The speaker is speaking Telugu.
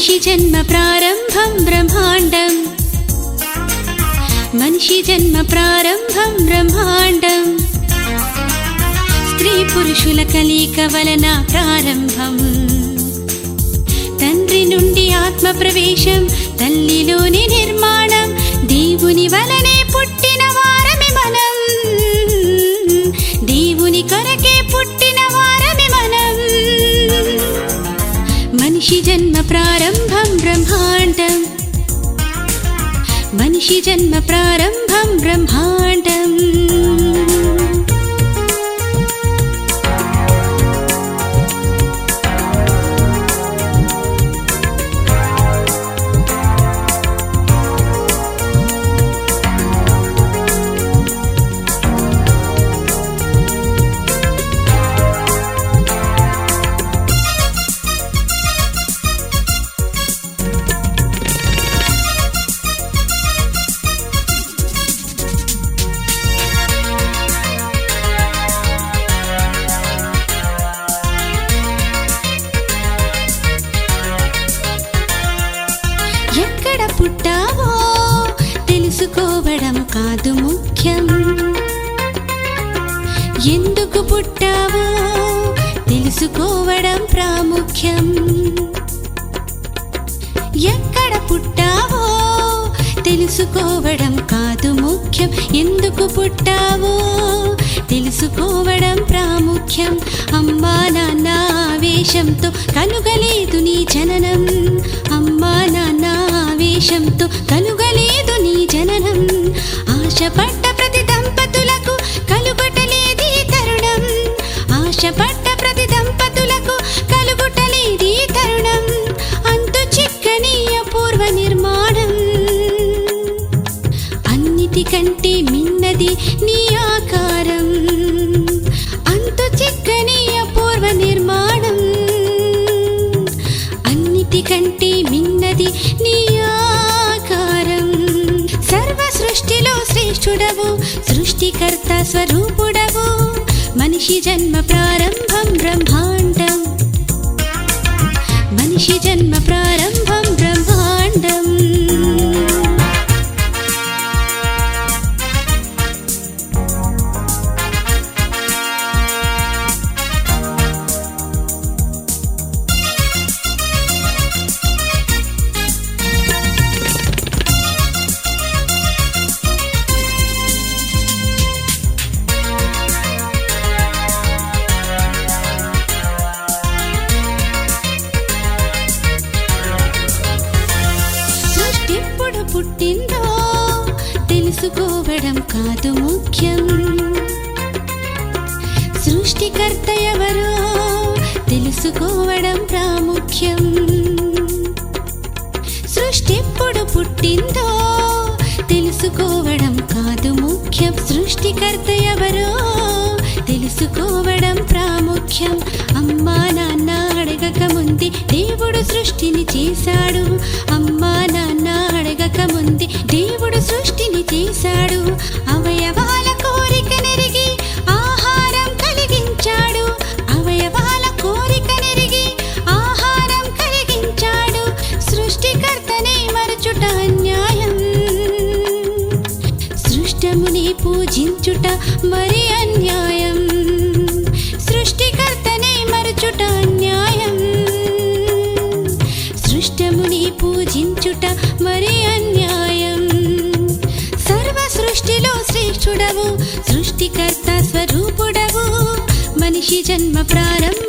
మనిషి జన్మ ప్రారంభం బ్రహ్మాండం మనిషి జన్మ ప్రారంభం బ్రహ్మాండం స్త్రీ పురుషుల కలయిక వలన ప్రారంభం తండ్రి నుండి ఆత్మ ప్రవేశం తల్లిలోని నిర్మాణం దేవుని వలనే పుట్టిన వారమి మనం దేవుని కొరకే పుట్టిన వారమి మనం మనిషి జన్మ ప్రారంభం బ్రహ్మాండం మనిషి జన్మ ప్రారంభం బ్రహ్మాండం ఎక్కడ పుట్టావో తెలుసుకోవడం కాదు ముఖ్యం ఎందుకు పుట్టావో తెలుసుకోవడం ప్రాముఖ్యం ఎక్కడ పుట్టావో తెలుసుకోవడం కాదు ముఖ్యం ఎందుకు పుట్టావో తెలుసుకోవడం ప్రాముఖ్యం అమ్మా నాన్న ఆవేశంతో కలుగలేదు నీ జననం అమ్మా నాన్న ఆవేశంతో కలుగలేదు నీ జననం ఆశపడ్డ ప్రతి దంపతులకు కలుగటలేది తరుణం ఆశపడ్డ ప్రతి దంపతులకు కలుగుటలేది తరుణం అంతు చిక్కని అపూర్వ నిర్మాణం అన్నిటికంటే మిన్నది నీ ఆకారం అంతు చిక్కని అపూర్వ నిర్మాణం అన్నిటికంటే మిన్నది నీ ఆకారం సర్వ సృష్టిలో శ్రేష్ఠుడవు సృష్టికర్త స్వరూపుడవు మనిషి జన్మ ప్రారంభం బ్రహ్మాండం మనిషి జన్మ ప్రారంభం బ్రహ్మాండం సృష్టిప్పుడు పుట్టిందో తెలుసుకోవడం కాదు ముఖ్యం సృష్టికర్త ఎవరో తెలుసుకోవడం ప్రాముఖ్యం సృష్టిప్పుడు పుట్టిందో తెలుసుకోవడం కాదు ముఖ్యం సృష్టికర్త ఎవరో తెలుసుకోవడం ప్రాముఖ్యం అమ్మా నాన్న అడగక ముందే దేవుడు సృష్టిని చేశాడు అమ్మా నాన్న అడగక ముందే దేవుడు సృష్టిని చేశాడు అవయవాల కోరిక నెరిగి ఆహారం కలిగించాడు అవయవాల కోరిక నెరిగి ఆహారం కలిగించాడు సృష్టికర్తనే మరచుట అన్యాయం సృష్టముని పూజించుట మరి అన్యాయం సృష్టికర్తనే మరచుట అన్యాయం సృష్టముని పూజించుట మరి అన్యాయం సర్వ సృష్టిలో శ్రేష్ఠుడవు సృష్టికర్త స్వరూపుడవు మనిషి జన్మ ప్రారంభ